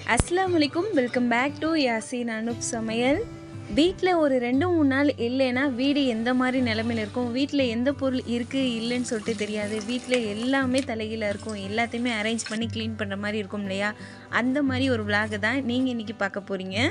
அஸ்ஸலாமு அலைக்கும் welcome back to Yasin Anup சமையல் வீட்டில் ஒரு ரெண்டு மூணு நாள் இல்லைன்னா வீடு எந்த மாதிரி நிலமையில இருக்கும் வீட்டில் எந்த பொருள் இருக்குது இல்லைன்னு சொல்லிட்டு தெரியாது வீட்டில் எல்லாமே தலைகீழ இருக்கும் எல்லாத்தையுமே அரேஞ்ச் பண்ணி க்ளீன் பண்ணுற மாதிரி இருக்கும் இல்லையா அந்த மாதிரி ஒரு விலாக தான் நீங்கள் இன்றைக்கி பார்க்க போகிறீங்க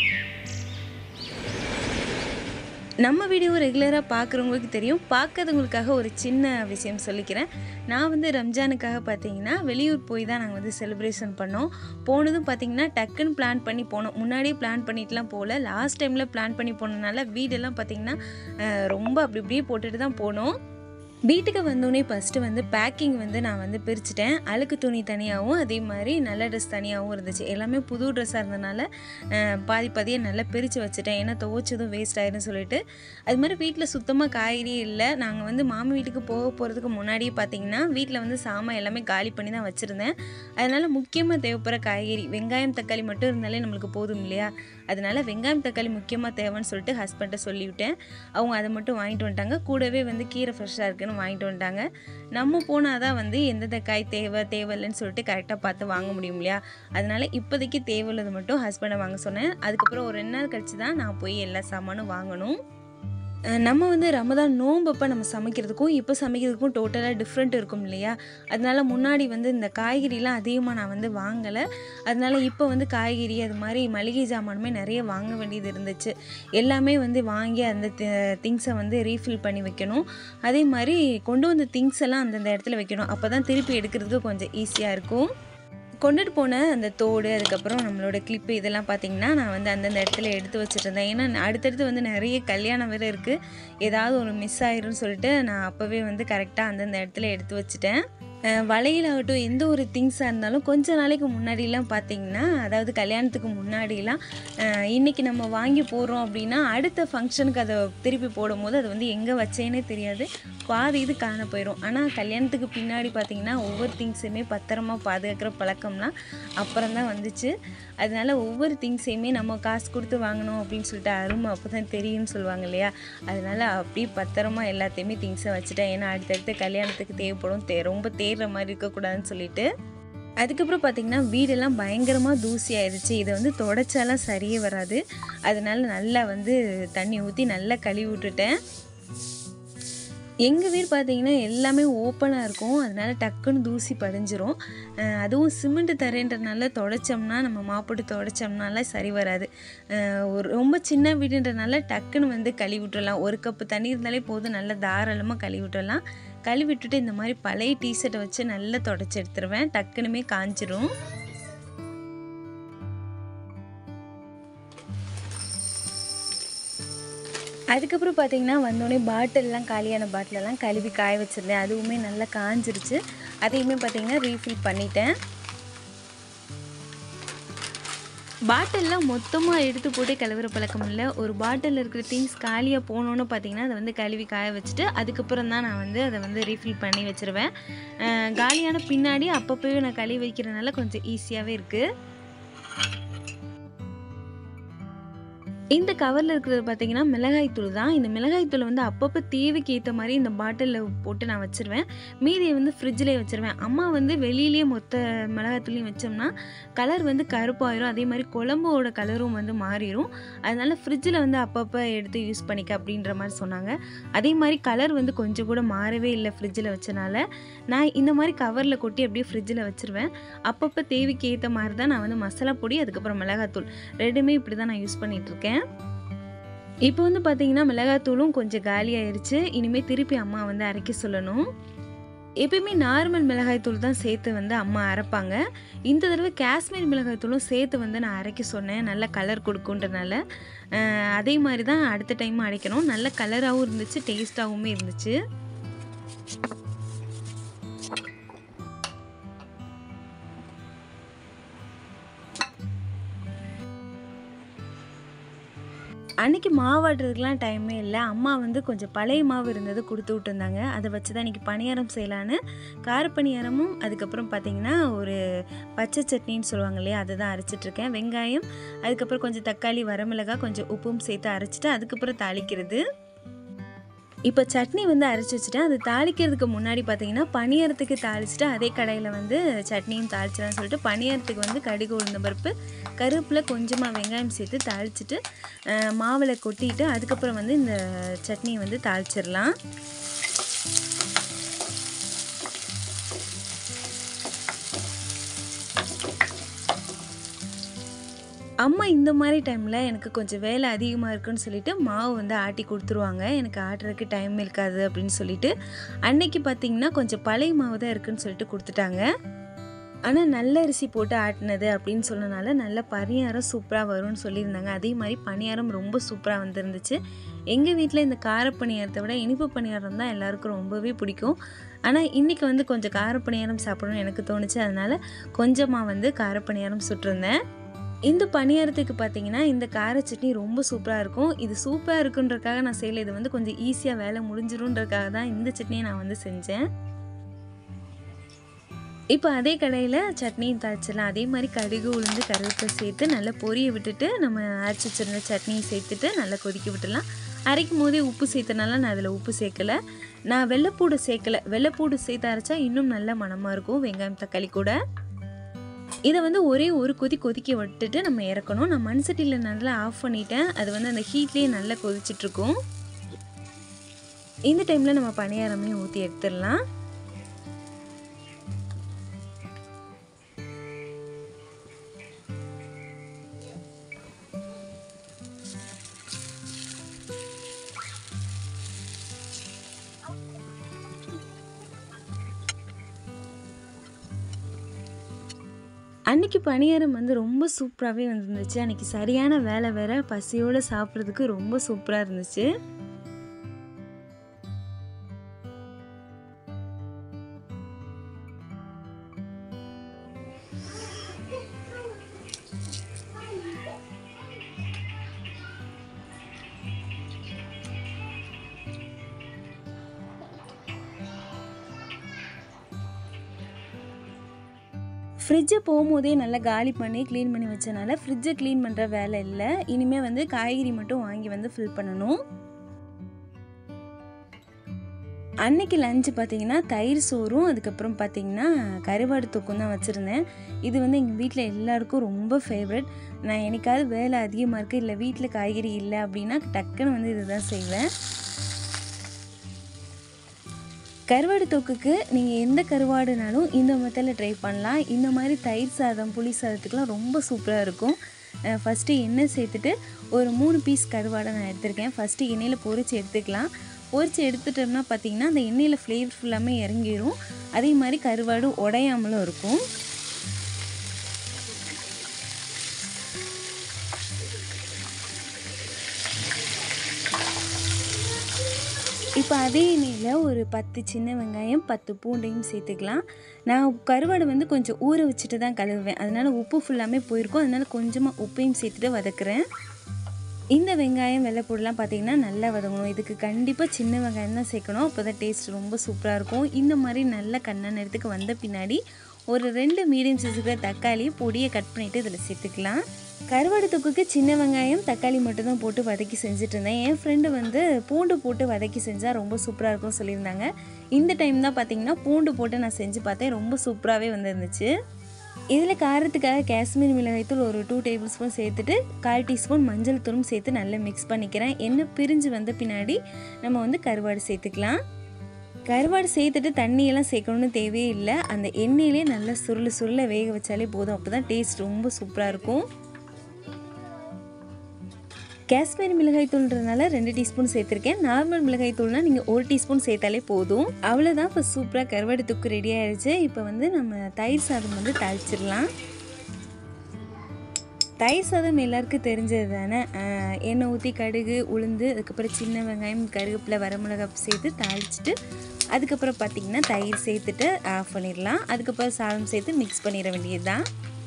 நம்ம வீடியோ ரெகுலராக பார்க்குறவங்களுக்கு தெரியும் பார்க்காதவங்களுக்காக ஒரு சின்ன விஷயம் சொல்லிக்கிறேன் நான் வந்து ரம்ஜானுக்காக பார்த்தீங்கன்னா வெளியூர் போய் தான் நாங்கள் வந்து செலிப்ரேஷன் பண்ணோம் போனதும் பார்த்தீங்கன்னா டக்குன்னு பிளான் பண்ணி போனோம் முன்னாடியே பிளான் பண்ணிட்டுலாம் போகல லாஸ்ட் டைமில் பிளான் பண்ணி போனதுனால வீடெல்லாம் பார்த்தீங்கன்னா அஹ், ரொம்ப அப்படி இப்படியே போட்டுட்டு தான் போனோம் வீட்டுக்கு வந்தோடனே ஃபஸ்ட்டு வந்து பேக்கிங் வந்து நான் வந்து பிரிச்சுட்டேன் அழுக்கு துணி தனியாகவும் அதே மாதிரி நல்ல ட்ரெஸ் தனியாகவும் இருந்துச்சு எல்லாமே புது ட்ரெஸ்ஸாக இருந்தனால அஹ், பாதி பாதியாக நல்லா பிரித்து வச்சுட்டேன் ஏன்னா துவைச்சதும் வேஸ்ட் ஆயிரும்னு சொல்லிட்டு அது மாதிரி வீட்டில் சுத்தமாக காய்கறி இல்லை நாங்கள் வந்து மாமி வீட்டுக்கு போக போகிறதுக்கு முன்னாடியே பார்த்தீங்கன்னா வீட்டில் வந்து சாமான் எல்லாமே காலி பண்ணி தான் வச்சுருந்தேன் அதனால் முக்கியமாக தேவைப்படுற காய்கறி வெங்காயம் தக்காளி மட்டும் இருந்தாலே நம்மளுக்கு போதும் இல்லையா அதனால வெங்காயம் தக்காளி முக்கியமாக தேவைன்னு சொல்லிட்டு ஹஸ்பண்ட்டை சொல்லிவிட்டேன் அவங்க அதை மட்டும் வாங்கிட்டு வந்துட்டாங்க கூடவே வந்து கீரை ஃப்ரெஷ்ஷாக இருக்குன்னு வாங்கிட்டு வந்துட்டாங்க நம்ம போனால் தான் வந்து எந்தெந்த காய் தேவை தேவையில்லைன்னு சொல்லிட்டு கரெக்டாக பார்த்து வாங்க முடியும் இல்லையா அதனால இப்போதைக்கு தேவையுள்ளது மட்டும் ஹஸ்பண்டை வாங்க சொன்னேன் அதுக்கப்புறம் ஒரு ரெண்டு நாள் கழிச்சு தான் நான் போய் எல்லா சாமானும் வாங்கணும் அஹ் நம்ம வந்து ரமதான் நோம்பப்போ நம்ம சமைக்கிறதுக்கும் இப்போ சமைக்கிறதுக்கும் டோட்டலாக டிஃப்ரெண்ட் இருக்கும் இல்லையா அதனால முன்னாடி வந்து இந்த காய்கறிலாம் அதிகமாக நான் வந்து வாங்கலை அதனால இப்போ வந்து காய்கறி அது மாதிரி மளிகை சாமானுமே நிறைய வாங்க வேண்டியது இருந்துச்சு எல்லாமே வந்து வாங்கி அந்த திங்ஸை வந்து ரீஃபில் பண்ணி வைக்கணும் அதே மாதிரி கொண்டு வந்த திங்ஸ் எல்லாம் அந்தந்த இடத்துல வைக்கணும் அப்போ தான் திருப்பி எடுக்கிறதுக்கு கொஞ்சம் ஈஸியாக இருக்கும் கொண்டுட்டு போன அந்த தோடு அதுக்கப்புறம் நம்மளோட கிளிப்பு இதெல்லாம் பார்த்தீங்கன்னா நான் வந்து அந்தந்த இடத்துல எடுத்து வச்சுட்டு இருந்தேன் ஏன்னா அடுத்தடுத்து வந்து நிறைய கல்யாணம் வேறு இருக்குது ஏதாவது ஒரு மிஸ் ஆயிரும்னு சொல்லிட்டு நான் அப்போவே வந்து கரெக்டாக அந்தந்த இடத்துல எடுத்து வச்சுட்டேன் அஹ் வளையலாகட்டும் எந்த ஒரு திங்ஸாக இருந்தாலும் கொஞ்ச நாளைக்கு முன்னாடிலாம் பார்த்தீங்கன்னா அதாவது கல்யாணத்துக்கு முன்னாடிலாம் அஹ் இன்னைக்கு நம்ம வாங்கி போடுறோம் அப்படின்னா அடுத்த ஃபங்க்ஷனுக்கு அதை திருப்பி போடும்போது அது வந்து எங்கே வச்சேனே தெரியாது பாதி இது காண போயிடும் ஆனால் கல்யாணத்துக்கு பின்னாடி பார்த்தீங்கன்னா ஒவ்வொரு திங்ஸுமே பத்திரமா பாதுகாக்கிற பழக்கம்லாம் அப்புறம் தான் வந்துச்சு அதனால ஒவ்வொரு திங்ஸையுமே நம்ம காசு கொடுத்து வாங்கணும் அப்படின்னு சொல்லிட்டு அருமை அப்போ தான் தெரியும்னு சொல்லுவாங்க இல்லையா அதனால அப்படியே பத்திரமா எல்லாத்தையுமே திங்ஸை வச்சுட்டேன் ஏன்னா அடுத்தடுத்து கல்யாணத்துக்கு தேவைப்படும் தே ரொம்ப தேடுற மாதிரி இருக்கக்கூடாதுன்னு சொல்லிட்டு அதுக்கப்புறம் பார்த்தீங்கன்னா வீடெல்லாம் பயங்கரமாக தூசி ஆயிடுச்சு இதை வந்து தொடச்சாலாம் சரியே வராது அதனால நல்லா வந்து தண்ணி ஊற்றி நல்லா கழுவி விட்டுட்டேன் எங்கள் வீடு பார்த்தீங்கன்னா எல்லாமே ஓப்பனாக இருக்கும் அதனால டக்குன்னு தூசி படிஞ்சிரும் அஹ் அதுவும் சிமெண்ட் தரேன்றனால தொடச்சோம்னா நம்ம மாப்போட்டு தொடச்சோம்னால சரி வராது அஹ் ஒரு ரொம்ப சின்ன வீடுன்றனால டக்குன்னு வந்து கழுவி விட்டுறலாம் ஒரு கப்பு தண்ணி இருந்தாலே போதும் நல்லா தாராளமாக கழுவி விட்டுறலாம் கழுவி விட்டுட்டு இந்த மாதிரி பழைய டிஷர்ட்டை வச்சு நல்லா தொடச்சி எடுத்துருவேன் டக்குனுமே காஞ்சிரும் அதுக்கப்புறம் பார்த்தீங்கன்னா வந்தோடனே பாட்டிலெலாம் காலியான பாட்டிலெல்லாம் கழுவி காய வச்சுருந்தேன் அதுவுமே நல்லா காஞ்சிருச்சு அதையுமே பார்த்தீங்கன்னா ரீஃபில் பண்ணிட்டேன் பாட்டில்லாம் மொத்தமாக எடுத்து போட்டு கழுவுற பழக்கம் இல்லை ஒரு பாட்டிலில் இருக்கிற திங்ஸ் காலியாக போனோன்னு பார்த்தீங்கன்னா அதை வந்து கழுவி காய வச்சுட்டு அதுக்கப்புறம் தான் நான் வந்து அதை வந்து ரீஃபில் பண்ணி வச்சுருவேன் அஹ் காலியான பின்னாடி அப்பப்போவே நான் கழுவி வைக்கிறதுனால கொஞ்சம் ஈஸியாகவே இருக்குது இந்த கவரில் இருக்கிறது பார்த்தீங்கன்னா மிளகாய் தூள் தான் இந்த மிளகாய் தூளை வந்து அப்பப்போ தேவைக்கு ஏற்ற மாதிரி இந்த பாட்டிலில் போட்டு நான் வச்சுருவேன் மீதியை வந்து ஃப்ரிட்ஜிலே வச்சுருவேன் அம்மா வந்து வெளியிலேயே மொத்த மிளகாய் தூளையும் வச்சோம்னா கலர் வந்து கருப்பாயிரும் அதே மாதிரி குழம்போட கலரும் வந்து மாறிடும் அதனால ஃப்ரிட்ஜில் வந்து அப்பப்போ எடுத்து யூஸ் பண்ணிக்க அப்படின்ற மாதிரி சொன்னாங்க அதே மாதிரி கலர் வந்து கொஞ்சம் கூட மாறவே இல்லை ஃப்ரிட்ஜில் வச்சனால நான் இந்த மாதிரி கவரில் கொட்டி அப்படியே ஃப்ரிட்ஜில் வச்சுருவேன் அப்பப்போ தேவைக்கு ஏற்ற மாதிரி தான் நான் வந்து மசாலா பொடி அதுக்கப்புறம் மிளகாத்தூள் ரெண்டுமே இப்படி தான் நான் யூஸ் பண்ணிட்டு இருக்கேன் இப்போ வந்து பார்த்தீங்கன்னா மிளகாத்தூளும் கொஞ்சம் காலி ஆயிருச்சு இனிமேல் திருப்பி அம்மா வந்து அரைக்க சொல்லணும் எப்பயுமே நார்மல் மிளகாய்த்தூள் தான் சேர்த்து வந்து அம்மா அரைப்பாங்க இந்த தடவை காஷ்மீர் மிளகாய்த்தூளும் சேர்த்து வந்து நான் அரைக்க சொன்னேன் நல்ல கலர் கொடுக்குன்றனால அஹ், அதே மாதிரி தான் அடுத்த டைம் அரைக்கணும் நல்ல கலராகவும் இருந்துச்சு டேஸ்ட்டாகவும் இருந்துச்சு அன்னைக்கு மாவாட்டுறதுக்குலாம் டைமே இல்லை அம்மா வந்து கொஞ்சம் பழைய மாவு இருந்தது கொடுத்து விட்டுருந்தாங்க அதை வச்சு தான் இன்றைக்கி பணியாரம் செய்யலான்னு கார பணியாரமும் அதுக்கப்புறம் பார்த்தீங்கன்னா ஒரு பச்சை சட்னின்னு சொல்லுவாங்க இல்லையா அதை தான் அரைச்சிட்ருக்கேன் வெங்காயம் அதுக்கப்புறம் கொஞ்சம் தக்காளி வரமிளகாய் கொஞ்சம் உப்பும் சேர்த்து அரைச்சிட்டு அதுக்கப்புறம் தாளிக்கிறது இப்போ சட்னி வந்து அரைச்சி வச்சுட்டேன் அது தாளிக்கிறதுக்கு முன்னாடி பார்த்தீங்கன்னா பணியாரத்துக்கு தாளிச்சிட்டு அதே கடையில் வந்து சட்னியும் தாளிச்சிடலாம்னு சொல்லிட்டு பணியாரத்துக்கு வந்து கடுகு உளுந்த பருப்பு கருவேப்பில் கொஞ்சமாக வெங்காயம் சேர்த்து தாளிச்சிட்டு அஹ், மாவில் கொட்டிட்டு அதுக்கப்புறம் வந்து இந்த சட்னியை வந்து தாளிச்சிடலாம் அம்மா இந்த மாதிரி டைமில் எனக்கு கொஞ்சம் வேலை அதிகமாக இருக்குன்னு சொல்லிட்டு மாவு வந்து ஆட்டி கொடுத்துருவாங்க எனக்கு ஆட்டுறதுக்கு டைம் இருக்காது அப்படின்னு சொல்லிட்டு அன்னைக்கு பார்த்தீங்கன்னா கொஞ்சம் பழைய மாவு தான் இருக்குன்னு சொல்லிட்டு கொடுத்துட்டாங்க ஆனால் நல்ல அரிசி போட்டு ஆட்டினது அப்படின்னு சொன்னனால நல்ல பணியாரம் சூப்பராக வரும்னு சொல்லியிருந்தாங்க அதே மாதிரி பணியாரம் ரொம்ப சூப்பராக வந்துருந்துச்சு எங்கள் வீட்டில் இந்த கார பணியாரத்தை விட இனிப்பு பணியாரம் தான் எல்லாருக்கும் ரொம்பவே பிடிக்கும் ஆனால் இன்றைக்கி வந்து கொஞ்சம் கார பணியாரம் சாப்பிடணும்னு எனக்கு தோணுச்சு அதனால் கொஞ்சமாக வந்து கார பணியாரம் சுட்டிருந்தேன் இந்த பணியாரத்துக்கு பார்த்தீங்கன்னா இந்த கார சட்னி ரொம்ப சூப்பராக இருக்கும் இது சூப்பராக இருக்குன்றக்காக நான் செய்யல இது வந்து கொஞ்சம் ஈஸியாக வேலை முடிஞ்சிரும்ன்றக்காக தான் இந்த சட்னியை நான் வந்து செஞ்சேன் இப்போ அதே கடையில் சட்னியும் தாளிச்சிடலாம் அதே மாதிரி கடுகு உளுந்து கருவேப்பிலை சேர்த்து நல்லா பொரிய விட்டுட்டு நம்ம அரைச்சி வச்சிருந்த சட்னியை சேர்த்துட்டு நல்லா கொதிக்க விட்டுடலாம் அரைக்கும் போதே உப்பு சேர்த்தனால நான் அதில் உப்பு சேர்க்கலை நான் வெள்ளைப்பூடு சேர்க்கலை வெள்ளைப்பூடு சேர்த்து அரைச்சா இன்னும் நல்ல மணமாக இருக்கும் வெங்காயம் தக்காளி கூட இதை வந்து ஒரே ஒரு கொதி கொதிக்க விட்டுட்டு நம்ம இறக்கணும் நான் மண் சட்டியில் நல்லா ஆஃப் பண்ணிட்டேன் அது வந்து அந்த ஹீட்லேயே நல்லா கொதிச்சிட்ருக்கும் இந்த டைமில் நம்ம பணியாரமே ஊற்றி எடுத்துடலாம் அன்னைக்கு பணியாரம் வந்து ரொம்ப சூப்பராகவே வந்துருந்துச்சு அன்னைக்கு சரியான வேலை வேற பசியோடு சாப்பிட்றதுக்கு ரொம்ப சூப்பராக இருந்துச்சு ஃப்ரிட்ஜை போகும்போதே நல்லா காலி பண்ணி க்ளீன் பண்ணி வச்சனால ஃப்ரிட்ஜை க்ளீன் பண்ணுற வேலை இல்லை இனிமேல் வந்து காய்கறி மட்டும் வாங்கி வந்து ஃபில் பண்ணணும் அன்னைக்கு லஞ்சு பார்த்தீங்கன்னா தயிர் சோறும் அதுக்கப்புறம் பார்த்தீங்கன்னா கருவாடு தொக்கும் தான் வச்சுருந்தேன் இது வந்து எங்கள் வீட்டில் எல்லாருக்கும் ரொம்ப ஃபேவரட் நான் என்னைக்காவது வேலை அதிகமாக இருக்குது இல்லை வீட்டில் காய்கறி இல்லை அப்படின்னா டக்குன்னு வந்து இதுதான் செய்வேன் கருவாடு தொக்குக்கு நீங்கள் எந்த கருவாடுனாலும் இந்த மெத்தடில் ட்ரை பண்ணலாம் இந்த மாதிரி தயிர் சாதம் புளி சாதத்துக்குலாம் ரொம்ப சூப்பராக இருக்கும் ஃபஸ்ட்டு எண்ணெய் சேர்த்துட்டு ஒரு மூணு பீஸ் கருவாடை நான் எடுத்திருக்கேன் ஃபஸ்ட்டு எண்ணெயில் பொரித்து எடுத்துக்கலாம் பொரித்து எடுத்துட்டோம்னா பார்த்தீங்கன்னா அந்த எண்ணெயில் ஃப்ளேவர் ஃபுல்லாமே இறங்கிடும் அதே மாதிரி கருவாடு உடையாமலும் இருக்கும் இப்போ அதே எண்ணெயில் ஒரு பத்து சின்ன வெங்காயம் பத்து பூண்டையும் சேர்த்துக்கலாம் நான் கருவாடை வந்து கொஞ்சம் ஊற வச்சுட்டு தான் கழுவுவேன் அதனால் உப்பு ஃபுல்லாமே போயிருக்கும் அதனால் கொஞ்சமாக உப்பையும் சேர்த்துட்டு வதக்குறேன் இந்த வெங்காயம் வெள்ளைப்பூடெலாம் பார்த்தீங்கன்னா நல்லா வதங்கணும் இதுக்கு கண்டிப்பாக சின்ன வெங்காயம் தான் சேர்க்கணும் அப்போ தான் டேஸ்ட் ரொம்ப சூப்பராக இருக்கும் இந்த மாதிரி நல்ல கண்ண நேரத்துக்கு வந்த பின்னாடி ஒரு ரெண்டு மீடியம் சைஸுக்கு தக்காளி பொடியை கட் பண்ணிவிட்டு இதில் சேர்த்துக்கலாம் கருவாடு தொக்குக்கு சின்ன வெங்காயம் தக்காளி மட்டும் தான் போட்டு வதக்கி செஞ்சுட்டு இருந்தேன் என் ஃப்ரெண்டு வந்து பூண்டு போட்டு வதக்கி செஞ்சால் ரொம்ப சூப்பராக இருக்கும்னு சொல்லியிருந்தாங்க இந்த டைம் தான் பார்த்தீங்கன்னா பூண்டு போட்டு நான் செஞ்சு பார்த்தேன் ரொம்ப சூப்பராகவே வந்துருந்துச்சு இதில் காரத்துக்காக காஷ்மீர் மிளகாய்த்தூள் ஒரு டூ டேபிள் ஸ்பூன் சேர்த்துட்டு கால் டீஸ்பூன் மஞ்சள் தூளும் சேர்த்து நல்லா மிக்ஸ் பண்ணிக்கிறேன் எண்ணெய் பிரிஞ்சு வந்த பின்னாடி நம்ம வந்து கருவாடு சேர்த்துக்கலாம் கருவாடு சேர்த்துட்டு தண்ணியெல்லாம் சேர்க்கணும்னு தேவையே இல்லை அந்த எண்ணெயிலே நல்லா சுருள சுருள வேக வச்சாலே போதும் அப்போ தான் டேஸ்ட் ரொம்ப சூப்பராக இருக்கும் காஷ்மீரி மிளகாய் தூள்ன்றதுனால ரெண்டு டீஸ்பூன் சேர்த்துருக்கேன் நார்மல் மிளகாய் தூள்னா நீங்கள் ஒரு டீஸ்பூன் சேர்த்தாலே போதும் அவ்வளோதான் இப்போ சூப்பராக கருவாடு தொக்கு ரெடி ஆயிடுச்சு இப்போ வந்து நம்ம தயிர் சாதம் வந்து தாளிச்சிடலாம் தயிர் சாதம் எல்லாருக்கும் தெரிஞ்சது தானே ஆஹ் எண்ணெய் ஊற்றி கடுகு உளுந்து அதுக்கப்புறம் சின்ன வெங்காயம் கருவேப்பிலை வரமிளகாய் சேர்த்து தாளிச்சிட்டு அதுக்கப்புறம் பார்த்திங்கன்னா தயிர் சேர்த்துட்டு ஆஃப் பண்ணிடலாம் அதுக்கப்புறம் சாதம் சேர்த்து மிக்ஸ் பண்ணிட வேண்டியது தான்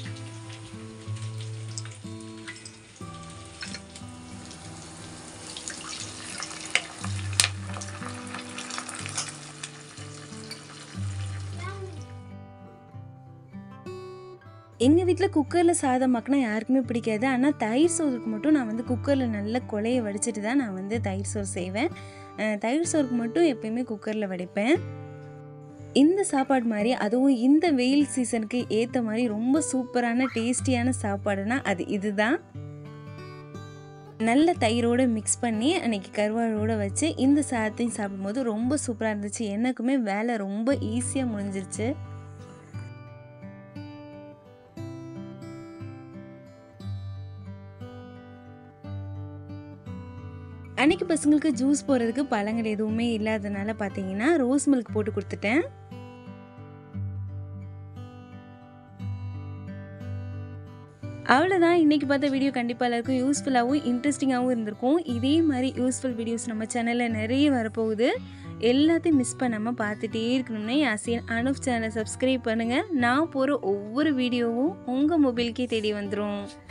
எங்கள் வீட்டில் குக்கரில் சாதம் ஆக்கினா யாருக்குமே பிடிக்காது ஆனால் தயிர் சோறுக்கு மட்டும் நான் வந்து குக்கரில் நல்லா கொலையை வடிச்சிட்டு தான் நான் வந்து தயிர் சோறு செய்வேன் அஹ், தயிர் சோறுக்கு மட்டும் எப்பயுமே குக்கரில் வடிப்பேன் இந்த சாப்பாடு மாதிரி அதுவும் இந்த வெயில் சீசனுக்கு ஏற்ற மாதிரி ரொம்ப சூப்பரான டேஸ்டியான சாப்பாடுனா அது இதுதான் நல்ல தயிரோடு மிக்ஸ் பண்ணி அன்னைக்கு கருவாழோடு வச்சு இந்த சாதத்தையும் சாப்பிடும்போது ரொம்ப சூப்பராக இருந்துச்சு எனக்குமே வேலை ரொம்ப ஈஸியாக முடிஞ்சிருச்சு அன்னைக்கு பசங்களுக்கு ஜூஸ் போடுறதுக்கு பழங்கள் எதுவுமே இல்லாதனால பார்த்தீங்கன்னா ரோஸ் மில்க் போட்டு கொடுத்துட்டேன் அவ்வளோதான் இன்றைக்கி பார்த்த வீடியோ கண்டிப்பாக எல்லாருக்கும் யூஸ்ஃபுல்லாகவும் இன்ட்ரெஸ்டிங்காகவும் இருந்திருக்கும் இதே மாதிரி யூஸ்ஃபுல் வீடியோஸ் நம்ம சேனலில் நிறைய வரப்போகுது எல்லாத்தையும் மிஸ் பண்ணாமல் பார்த்துட்டே இருக்கணும்னே ஆசியன் அனுப் சேனலை சப்ஸ்கிரைப் பண்ணுங்கள் நான் போகிற ஒவ்வொரு வீடியோவும் உங்கள் மொபைலுக்கே தேடி வந்துடும்